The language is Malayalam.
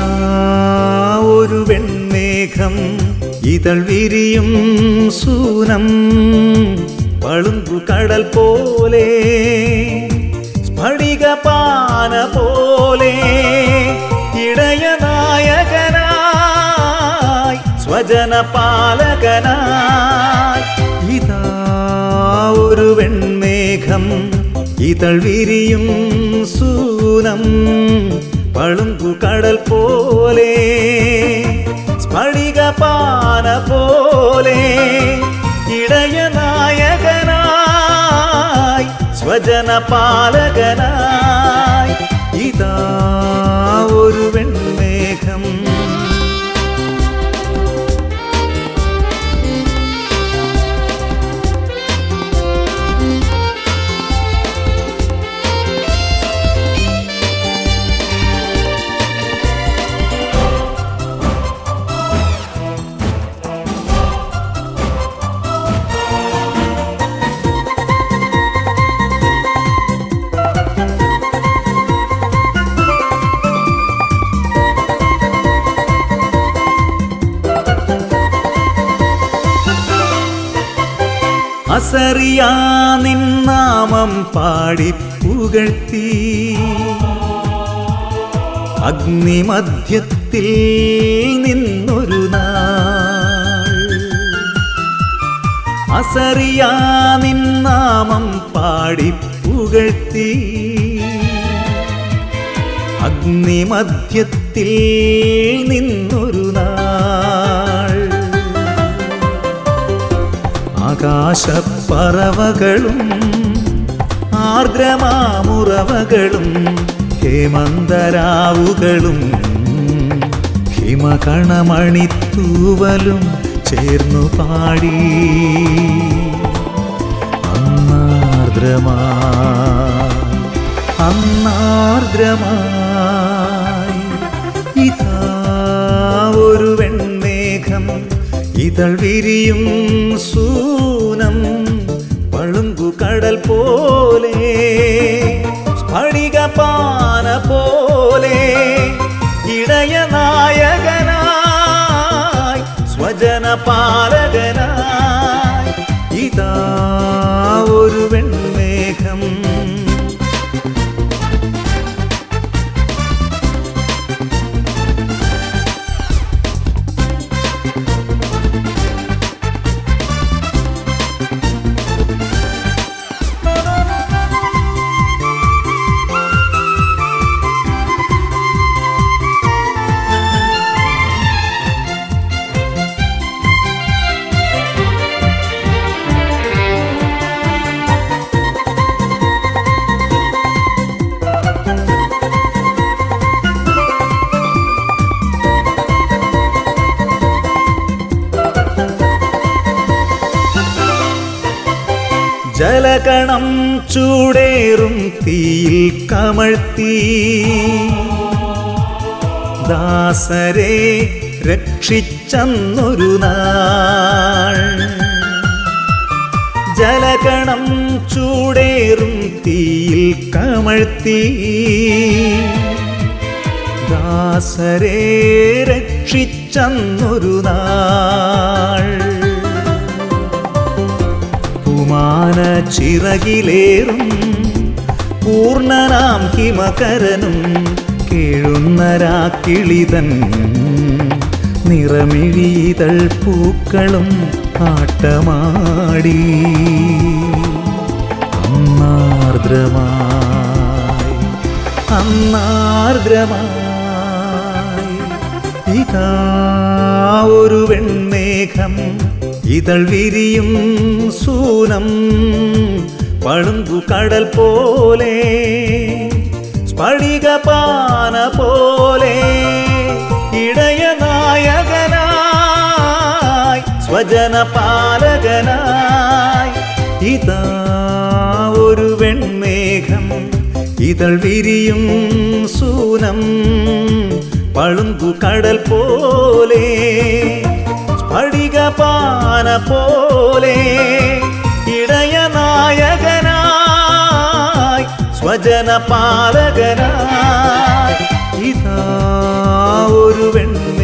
ഒരു വെൺമേഘം ഇതൾ വിരിയും സൂനം പളുങ്കു കടൽ പോലെ സ്ഫടിക പാന പോലെ ഇടയ നായകനായി സ്വജന പാലകനായി ഇതാ ഒരു വെൺമേഘം ഇതൾ വിരിയും സൂനം പളുങ്കു കടൽ പോലെ സ്ഫടിക പാന പോലെ ഇടയ നായകനായി സ്വജന പാലകനായി ഇതാ ഒരു വെൺമേഘം അസറിയാ നിന്നാമം പാടി പുകഴ്ത്തി അഗ്നിമധ്യത്തിൽ നിന്നൊരു നാൾ അസറിയാ നിന്നാമം പാടി പുകഴ്ത്തി അഗ്നിമധ്യത്തിൽ നിന്നൊരു നാൾ ആകാശപ്പറവകളും ആർദ്രമാമുറവകളും ഹേമന്തരാവുകളും ഹിമകണമണിത്തൂവലും ചേർന്നു പാടി അന്നാർദ്രമായി അന്നാർദ്രമായി ഇതാ ഒരു വെൺമേഘം ഇതൾ വിരിയും സൂനം പളുങ്കു കടൽ പോലെ സ്ഫടിക പാന പോലെ ഇടയ നായകനായി സ്വജന പാലകനായി ഇതാ ഒരു വെൺമേഘം ജലകണം ചൂടേറും തീയിൽ കമഴ്ത്തി ദാസരെ രക്ഷിച്ചന്നൊരു നാൾ ജലകണം ചൂടേറും തീയിൽ കമഴ്ത്തി ദാസരെ രക്ഷിച്ചന്നൊരു നാൾ പുമാന ചിറകിലേറും പൂർണ്ണനാം ഹിമകരനും കേഴുന്നരാക്കിളിതൻ നിറമിഴിതൾ പൂക്കളും ആട്ടമാടി അന്നാർദ്രമായി അന്നാർദ്രമായി ഇതാ ഒരു വെൺമേഘം ഇതൾ വിരിയും സൂനം പളുങ്കു കടൽ പോലെ സ്ഫടിക പാന പോലെ ഇടയ നായകനായി സ്വജന പാലകനായി ഇതാ ഒരു വെൺമേഘം ഇതൾ വിരിയും സൂനം പളുങ്കു കടൽ പോലെ സ്ഫടിക പാന പോലെ ഇടയ നായകനായി സ്വജന പാലകനായി ഇതാ ഒരു വെണ്മേഘം